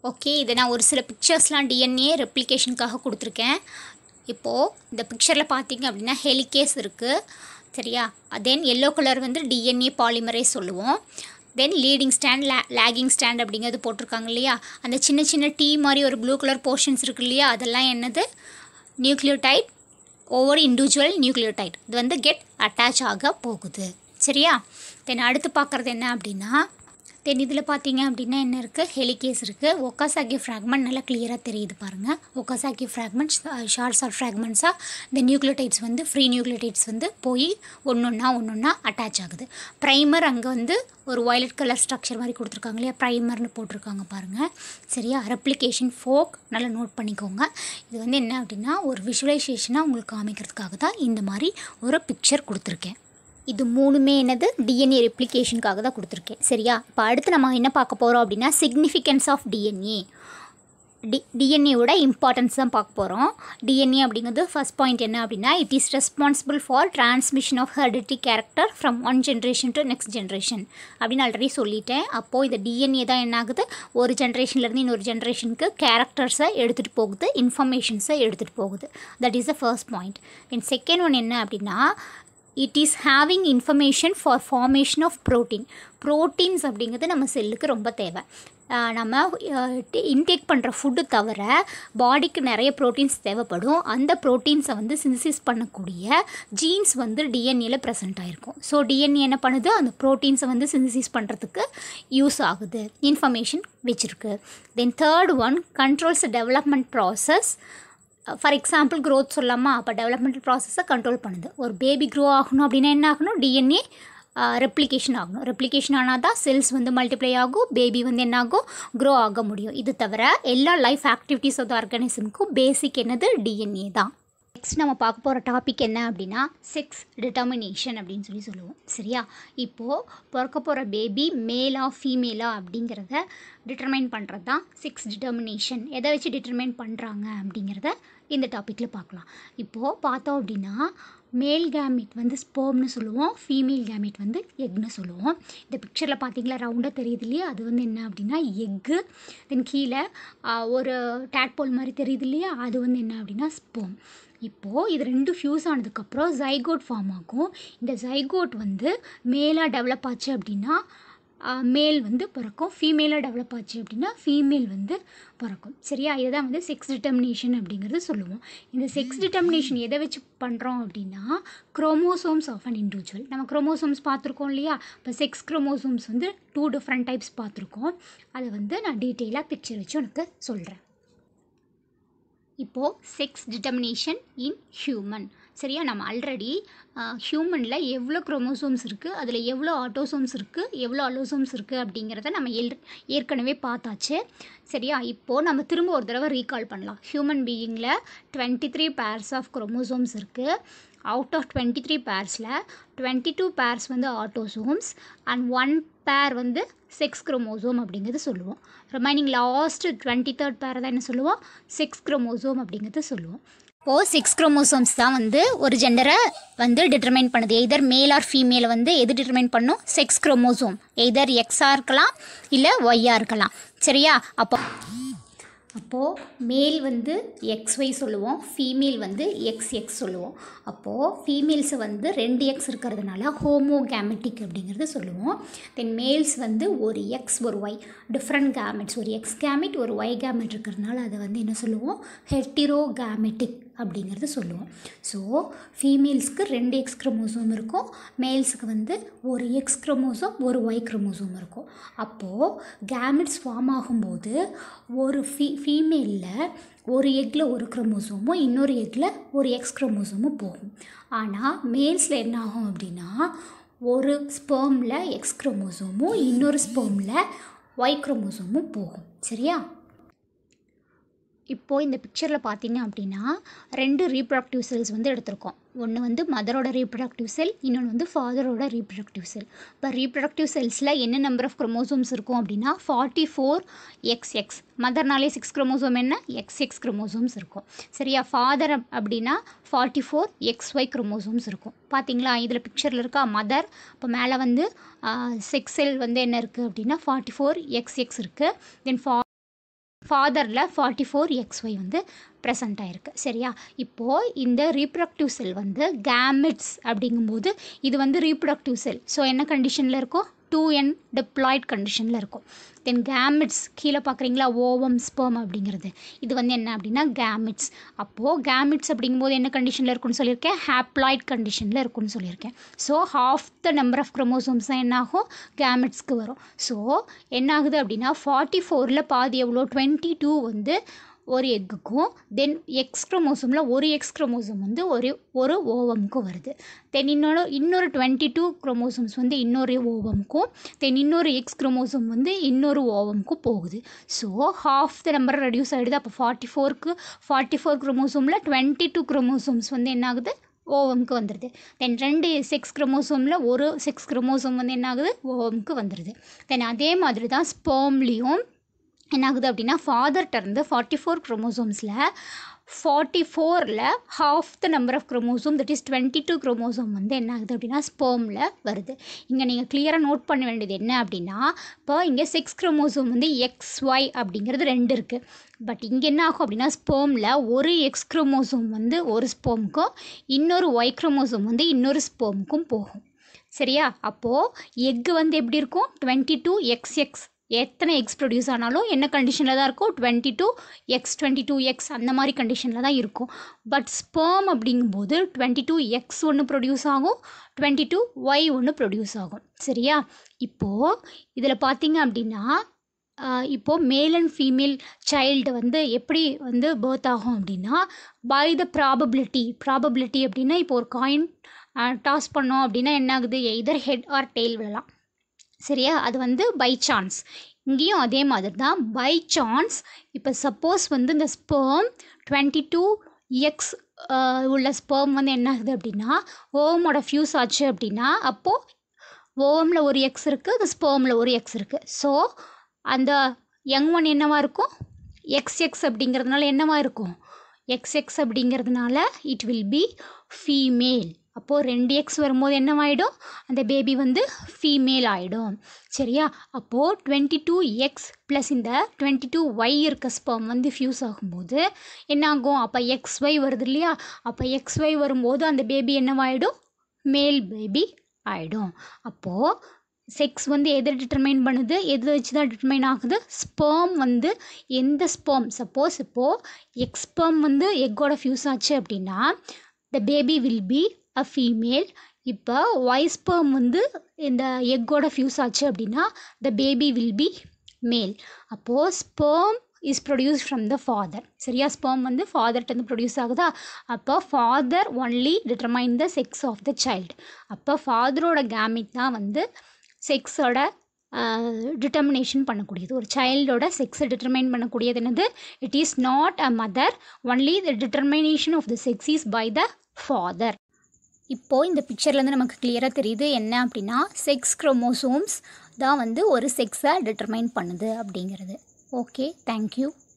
okay இதை நான் ஒரு சில பிக்சர்ஸ்லாம் டிஎன்ஏ ரெப்ளிகேஷனுக்காக கொடுத்துருக்கேன் இப்போது இந்த பிக்சரில் பார்த்தீங்க அப்படின்னா ஹெலிகேஸ் இருக்குது சரியா தென் எல்லோ கலர் வந்து டிஎன்ஏ பாலிமரே சொல்லுவோம் தென் லீடிங் ஸ்டாண்ட் லே லேகிங் ஸ்டாண்ட் அப்படிங்கிறது போட்டிருக்காங்க இல்லையா அந்த சின்ன சின்ன டீ மாதிரி ஒரு ப்ளூ கலர் போர்ஷன்ஸ் இருக்கு இல்லையா அதெல்லாம் என்னது நியூக்ளியோடைட் ஒவ்வொரு இண்டிவிஜுவல் நியூக்ளியோடைட் இது வந்து கெட் அட்டாச் ஆக போகுது சரியா தென் அடுத்து பார்க்குறது என்ன அப்படின்னா தென் இதில் பார்த்தீங்க அப்படின்னா என்ன இருக்குது ஹெலிகேஸ் இருக்குது ஒக்காசாக்கி ஃப்ராக்மெண்ட் நல்லா கிளியராக தெரியுது பாருங்கள் ஒக்காசாக்கி ஃப்ராக்மெண்ட்ஸ் ஷார்ட்ஸ் ஆர் ஃப்ராக்மெண்ட்ஸாக இந்த நியூக்ளியோடைட்ஸ் வந்து ஃப்ரீ நியூக்ளியோடைட்ஸ் வந்து போய் ஒன்று ஒன்றா ஒன்று ஒன்றா அட்டாச் ஆகுது ப்ரைமர் அங்கே வந்து ஒரு வயலட் கலர் ஸ்ட்ரக்சர் மாதிரி கொடுத்துருக்காங்க இல்லையா ப்ரைமர்னு போட்டிருக்காங்க பாருங்கள் சரியா ரெப்ளிகேஷன் ஃபோக் நல்லா நோட் பண்ணிக்கோங்க இது வந்து என்ன அப்படின்னா ஒரு விஷுவலைசேஷனாக உங்களுக்கு காமிக்கிறதுக்காக தான் இந்த மாதிரி ஒரு பிக்சர் கொடுத்துருக்கேன் இது மூணுமே என்னது டிஎன்ஏ ரெப்ளிகேஷனுக்காக தான் கொடுத்துருக்கேன் சரியா இப்போ அடுத்து நம்ம என்ன பார்க்க போகிறோம் அப்படின்னா சிக்னிஃபிகன்ஸ் ஆஃப் டிஎன்ஏ டி டிஎன்ஏவோட இம்பார்ட்டன்ஸ் தான் பார்க்க போகிறோம் டிஎன்ஏ அப்படிங்கிறது ஃபர்ஸ்ட் பாயிண்ட் என்ன அப்படின்னா it is responsible for transmission of heredity character from one generation to next generation அப்படின்னு ஆல்ரெடி சொல்லிட்டேன் அப்போது இந்த டிஎன்ஏ தான் என்ன ஆகுது ஒரு ஜென்ரேஷன்லேருந்து இன்னொரு ஜென்ரேஷனுக்கு கேரக்டர்ஸை எடுத்துகிட்டு போகுது இன்ஃபர்மேஷன்ஸை எடுத்துகிட்டு போகுது that is the first point then second one என்ன அப்படின்னா it is having information for formation of protein proteins அப்படிங்கிறது நம்ம செல்லுக்கு ரொம்ப தேவை ஆஹ் நம்ம இன்டேக் பண்ணுற ஃபுட்டு தவிர பாடிக்கு நிறைய ப்ரோட்டீன்ஸ் தேவைப்படும் அந்த ப்ரோட்டீன்ஸை வந்து சின்சிஸ் பண்ணக்கூடிய ஜீன்ஸ் வந்து டிஎன்ஏல ப்ரெசென்ட் ஆகிருக்கும் ஸோ டிஎன்ஏ என்ன பண்ணுது அந்த ப்ரோட்டீன்ஸை வந்து சின்சிஸ் பண்ணுறதுக்கு யூஸ் ஆகுது இன்ஃபர்மேஷன் வச்சுருக்கு then third one controls development process for example growth சொல்லாமா அப்போ டெவலப்மெண்டல் ப்ராசஸை கண்ட்ரோல் பண்ணுது ஒரு பேபி க்ரோ ஆகணும் அப்படின்னா என்ன ஆகணும் டிஎன்ஏ ரெப்ளிகேஷன் ஆகணும் ரெப்ளிகேஷன் ஆனால் தான் செல்ஸ் வந்து மல்டிப்ளை ஆகும் பேபி வந்து என்ன ஆகும் க்ரோ ஆக முடியும் இது தவிர எல்லா லைஃப் ஆக்டிவிட்டீஸ் ஆஃப் த ஆர்கானிசமுக்கும் பேசிக் என்னது டிஎன்ஏ தான் நெக்ஸ்ட் நம்ம பார்க்க போகிற டாபிக் என்ன அப்படின்னா செக்ஸ் டிட்டர்மினேஷன் அப்படின்னு சொல்லி சொல்லுவோம் சரியா இப்போது பிறக்க போகிற பேபி மேலா ஃபீமேலா அப்படிங்கிறத டிட்டர்மைன் பண்ணுறது தான் செக்ஸ் டிட்டர்மினேஷன் எதை வச்சு டிட்டர்மைன் பண்ணுறாங்க அப்படிங்கிறத இந்த டாப்பிக்கில் பார்க்கலாம் இப்போது பார்த்தோம் அப்படின்னா மேல் கேமிட் வந்து ஸ்போம்னு சொல்லுவோம் ஃபீமேல் கேமிட் வந்து எக்னு சொல்லுவோம் இந்த பிக்சரில் பார்த்தீங்களா ரவுண்டாக தெரியுது இல்லையா அது வந்து என்ன அப்படின்னா எக்கு தென் கீழே ஆ, ஒரு டேட்போல் மாதிரி தெரியுது இல்லையா அது வந்து என்ன அப்படின்னா ஸ்போம் இப்போது இது ரெண்டும் ஃபியூஸ் ஆனதுக்கப்புறம் ஜைகோட் ஃபார்ம் ஆகும் இந்த ஜைகோட் வந்து மேலாக டெவலப் ஆச்சு அப்படின்னா மேல் வந்து பிறக்கும் ஃபீமேலாக டெவலப் ஆச்சு அப்படின்னா ஃபீமேல் வந்து பிறக்கும் சரியா இதுதான் வந்து செக்ஸ் டிட்டர்மினேஷன் அப்படிங்கிறது சொல்லுவோம் இந்த செக்ஸ் டிட்டர்மினேஷன் எதை வச்சு பண்ணுறோம் அப்படின்னா குரோமோசோம்ஸ் ஆஃப் அன் இண்டிவிஜுவல் நம்ம குரோமோசோம்ஸ் பார்த்துருக்கோம் இல்லையா இப்போ செக்ஸ் குரோமோசோம்ஸ் வந்து டூ டிஃப்ரெண்ட் டைப்ஸ் பார்த்துருக்கோம் அதை வந்து நான் டீட்டெயிலாக பிக்சர் வச்சு உனக்கு சொல்கிறேன் இப்போது செக்ஸ் டிட்டர்மினேஷன் இன் ஹியூமன் சரியா நம்ம ஆல்ரெடி ஹியூமனில் எவ்வளோ குரோமோசோம்ஸ் இருக்குது அதில் எவ்வளோ ஆட்டோசோம்ஸ் இருக்குது எவ்வளோ அலோசோம்ஸ் இருக்குது அப்படிங்கிறத நம்ம எல் ஏற்கனவே பார்த்தாச்சு சரியா இப்போது நம்ம திரும்ப ஒரு தடவை ரீகால் பண்ணலாம் ஹியூமன் பீயிங்கில் twenty three pairs of chromosomes இருக்குது அவுட் ஆஃப் டுவெண்ட்டி த்ரீ பேர்ஸில் டுவெண்ட்டி டூ பேர்ஸ் வந்து ஆட்டோசோம்ஸ் அண்ட் ஒன் பேர் வந்து செக்ஸ் குரோமோசோம் அப்படிங்கிறது சொல்லுவோம் ரிமைனிங் லாஸ்ட் டுவெண்ட்டி தேர்ட் பேர் தான் என்ன சொல்லுவோம் செக்ஸ் குரோமோசோம் அப்படிங்கிறது சொல்லுவோம் இப்போது செக்ஸ் குரோமோசோம்ஸ் தான் வந்து ஒரு ஜெண்டரை வந்து டிட்டர்மைன் பண்ணுது எதர் மேல் ஆர் ஃபீமேலை வந்து எது டிட்டர்மைன் பண்ணும் செக்ஸ் குரோமோசோம் எதர் எக்ஸாக இருக்கலாம் இல்லை ஒய்யாக இருக்கலாம் சரியா அப்போ அப்போது மேல் வந்து எக்ஸ்ஒய் சொல்லுவோம் ஃபீமேல் வந்து எக்ஸ் எக்ஸ் சொல்லுவோம் அப்போது ஃபீமேல்ஸை வந்து ரெண்டு எக்ஸ் இருக்கிறதுனால ஹோமோகேமெட்டிக் அப்படிங்கிறது சொல்லுவோம் தென் மேல்ஸ் வந்து ஒரு எக்ஸ் ஒரு ஒய் டிஃப்ரெண்ட் கேமெட்ஸ் ஒரு எக்ஸ் கேமெட் ஒரு ஒய் கேமெட் இருக்கிறதுனால அதை வந்து என்ன சொல்லுவோம் ஹெட்டிரோகேமெட்டிக் அப்படிங்கிறது சொல்லுவோம் ஸோ ஃபீமேல்ஸ்க்கு ரெண்டு எக்ஸ் குரோமோசோம் இருக்கும் மேல்ஸுக்கு வந்து ஒரு எக்ஸ் குரோமோசோம் ஒரு ஒய் குரோமோசோம் இருக்கும் அப்போது கேமெட்ஸ் ஃபார்ம் ஆகும்போது ஒரு ஃபீ ஃபீமேலில் ஒரு எக்கில் ஒரு குரோமோசோமும் இன்னொரு எக்கில் ஒரு எக்ஸ் குரோமோசோமும் போகும் ஆனால் மேல்ஸில் என்ன ஆகும் அப்படின்னா ஒரு ஸ்பெர்மில் எக்ஸ் குரோமோசோமும் இன்னொரு ஸ்பெர்மில் ஒய் குரோமோசோமும் போகும் சரியா இப்போது இந்த பிக்சரில் பார்த்தீங்க அப்படின்னா ரெண்டு ரீப்ரொடக்டிவ் செல்ஸ் வந்து எடுத்திருக்கோம் ஒன்று வந்து மதரோட ரீப்ரொடக்டிவ் செல் இன்னொன்று வந்து ஃபாதரோட ரீப்ரொடக்டிவ் செல் இப்போ ரீப்ரொடக்டிவ் செல்ஸில் என்ன நம்பர் ஆஃப் குரோமோசோம்ஸ் இருக்கும் அப்படின்னா ஃபார்ட்டி ஃபோர் எக்ஸ் எக்ஸ் மதர்னாலே சிக்ஸ் குரோமோசோம் என்ன எக்ஸ் எக்ஸ் குரோமோசோம்ஸ் இருக்கும் சரியா ஃபாதர் அப்படின்னா forty four X Y chromosomes இருக்கும் பார்த்தீங்களா இதில் பிக்சரில் இருக்கா மதர் இப்போ மேலே வந்து செக்ஸ் செல் வந்து என்ன இருக்குது அப்படின்னா ஃபார்ட்டி ஃபோர் எக்ஸ் எக்ஸ் இருக்குது தென் ஃபா ஃபாதரில் ஃபார்ட்டி ஃபோர் எக்ஸ் ஒய் வந்து ப்ரெசண்ட் ஆயிருக்கு சரியா இப்போது இந்த ரீப்ரொடக்டிவ் செல் வந்து கேமிட்ஸ் அப்படிங்கும்போது இது வந்து ரீப்ரொடக்டிவ் செல் ஸோ என்ன கண்டிஷனில் இருக்கும் டூ என் டிப்ளாய்ட் கண்டிஷனில் இருக்கும் தென் கேமிட்ஸ் கீழே பார்க்குறீங்களா ஓவம் ஸ்பெர்ம் அப்படிங்கிறது இது வந்து என்ன அப்படின்னா கேமிட்ஸ் அப்போது கேமிட்ஸ் அப்படிங்கும்போது என்ன கண்டிஷனில் இருக்குன்னு சொல்லியிருக்கேன் ஹாப்ளாய்ட் கண்டிஷனில் இருக்குன்னு சொல்லியிருக்கேன் so half the number of chromosomes தான் என்ன ஆகும் கேமிட்ஸ்க்கு வரும் ஸோ என்ன ஆகுது அப்படின்னா ஃபார்ட்டி ஃபோரில் பாதி எவ்வளோ டுவெண்ட்டி டூ வந்து ஒரு எக்குக்கும் தென் எக்ஸ் குரோமோசோமில் ஒரு எக்ஸ் குரோமோசோம் வந்து ஒரு ஒரு ஓவமுக்கும் வருது தென் இன்னொரு இன்னொரு டுவெண்ட்டி டூ குரோமோசோம்ஸ் வந்து இன்னொரு ஓவமுக்கும் தென் இன்னொரு எக்ஸ் குரோமோசோம் வந்து இன்னொரு ஓவமுக்கும் போகுது so half the number reduce ஆகிடுது அப்போ ஃபார்ட்டி ஃபோருக்கு ஃபார்ட்டி ஃபோர் குரோமோசோமில் டுவெண்ட்டி டூ குரோமோசோம்ஸ் வந்து என்ன ஆகுது ஓவமுக்கு வந்துடுது தென் ரெண்டு செக்ஸ் குரோமோசோமில் ஒரு செக்ஸ் குரோமோசோம் வந்து என்ன ஆகுது ஓவமுக்கு வந்துடுது தென் அதே மாதிரி தான் ஸ்போம்லேயும் என்ன ஆகுது அப்படின்னா ஃபாதர்கிட்ட இருந்து ஃபார்ட்டி ஃபோர் குரோமோசோம்ஸில் ஃபார்ட்டி ஃபோரில் half the number of chromosome that is twenty two chromosome வந்து என்ன ஆகுது அப்படின்னா ஸ்போமில் வருது இங்கே நீங்கள் கிளியராக நோட் பண்ண வேண்டியது என்ன அப்படின்னா இப்போ இங்கே செக்ஸ் குரோமோசோம் வந்து எக்ஸ் ஒய் அப்படிங்கிறது ரெண்டு இருக்குது பட் இங்கே என்ன ஆகும் அப்படின்னா ஸ்போமில் ஒரு எக்ஸ் குரோமோசோம் வந்து ஒரு ஸ்போமுக்கும் இன்னொரு ஒய் குரோமோசோம் வந்து இன்னொரு ஸ்போமுக்கும் போகும் சரியா அப்போது எக்கு வந்து எப்படி இருக்கும் டுவெண்ட்டி டூ எக்ஸ் எக்ஸ் எத்தனை எக்ஸ் ப்ரொடியூஸ் ஆனாலும் என்ன கண்டிஷனில் தான் இருக்கும் twenty two X twenty two X அந்த மாதிரி கண்டிஷனில் தான் இருக்கும் பட் ஸ்பேம் அப்படிங்கும்போது டுவெண்ட்டி டூ எக்ஸ் ஒன்று ப்ரொடியூஸ் ஆகும் டுவெண்ட்டி டூ ஒய் ஒன்று ப்ரொடியூஸ் ஆகும் சரியா இப்போது இதில் பார்த்தீங்க அப்படின்னா இப்போது மேல் அண்ட் ஃபீமேல் சைல்டு வந்து எப்படி வந்து பேர்த் ஆகும் அப்படின்னா பை த ப்ராபபிலிட்டி ப்ராபபிலிட்டி அப்படின்னா இப்போ ஒரு காயின் டாஸ் பண்ணோம் அப்படின்னா என்ன ஆகுது எய்தர் ஹெட் ஆர் டெய்ல் விழலாம் சரியா அது வந்து பை சான்ஸ் இங்கேயும் அதே மாதிரி தான் பை சான்ஸ் இப்போ சப்போஸ் வந்து இந்த ஸ்பேம் டுவெண்ட்டி டூ எக்ஸ் உள்ள ஸ்பேம் வந்து என்ன ஆகுது அப்படின்னா ஓமோட ஃபியூஸ் ஆச்சு அப்படின்னா அப்போது ஓமில் ஒரு எக்ஸ் இருக்குது அந்த ஸ்பேமில் ஒரு எக்ஸ் இருக்குது ஸோ அந்த யங் ஒன் என்னவா இருக்கும் எக்ஸ் எக்ஸ் அப்படிங்கிறதுனால என்னவா இருக்கும் எக்ஸ் எக்ஸ் அப்படிங்கிறதுனால இட் வில் பி ஃபீமேல் அப்போது ரெண்டு எக்ஸ் வரும்போது என்னவாயிடும் அந்த பேபி வந்து ஃபீமேல் ஆகிடும் சரியா அப்போது டுவெண்ட்டி டூ எக்ஸ் ப்ளஸ் இந்த டுவெண்ட்டி டூ ஒய் இருக்க ஸ்பம் வந்து ஃப்யூஸ் ஆகும்போது என்ன ஆகும் அப்போ எக்ஸ் ஒய் வருது இல்லையா அப்போ எக்ஸ் ஒய் வரும்போது அந்த பேபி என்னவாயிடும் மேல் பேபி ஆகிடும் அப்போது செக்ஸ் வந்து எதை டிட்டர்மைன் பண்ணுது எது வச்சு தான் டிட்டர்மைன் ஆகுது ஸ்பேம் வந்து எந்த ஸ்பேம் சப்போஸ் இப்போது எக்ஸ் ஸ்பேம் வந்து எக்கோட ஃப்யூஸ் ஆச்சு அப்படின்னா the baby will be a female இப்போ ஒய் ஸ்பேம் வந்து இந்த எக்கோட ஃப்யூஸ் ஆச்சு அப்படின்னா the baby will be male அப்போது sperm is produce from the father சரியா ஸ்பேம் வந்து ஃபாதர்கிட்ட ப்ரொடியூஸ் ஆகுதா அப்போ father only determine the sex of the child அப்போ ஃபாதரோட கேமிட் தான் வந்து செக்ஸோட டிட்டர்மினேஷன் பண்ணக்கூடியது ஒரு சைல்டோட செக்ஸை டிட்டர்மைன் பண்ணக்கூடியது என்னது it is not a mother only the determination of the sex is by the father இப்போது இந்த பிக்சர்லேருந்து நமக்கு கிளியராக தெரியுது என்ன அப்படின்னா செக்ஸ் குரோமோசோம்ஸ் தான் வந்து ஒரு செக்ஸை டிட்டர்மைன் பண்ணுது அப்படிங்கிறது ஓகே தேங்க்யூ